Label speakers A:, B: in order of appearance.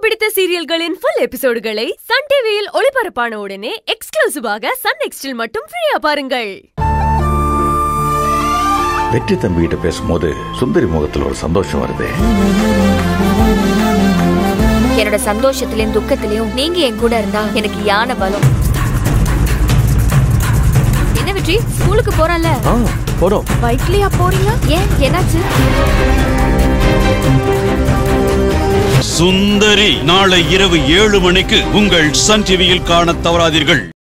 A: பிடித்த சீரியல்களின் full எபிசோடுகளை Sun டிவியில் ஒளிபரப்பான உடனே எக்ஸ்க்ளூசிவாக சன் நெக்ஸ்டில் மட்டும் ஃப்ரீயா பாருங்கள்
B: வெற்றி தம்பி கிட்ட பேசும்போது சுந்தரி முகத்துல ஒரு சந்தோஷம் வருது
C: என்னோட சந்தோஷத்திலயும் துக்கத்திலயும் நீங்க என் கூட இருந்தா எனக்கு யானை பலம் என்ன வெற்றி ஸ்கூலுக்கு போறல
D: ஆ போறோம்
C: பைக்லயா போறீங்க ஏன் என்னாச்சு
E: சுந்தரி நாளை இரவு ஏழு மணிக்கு உங்கள் சன் டிவியில் காணத் தவறாதீர்கள்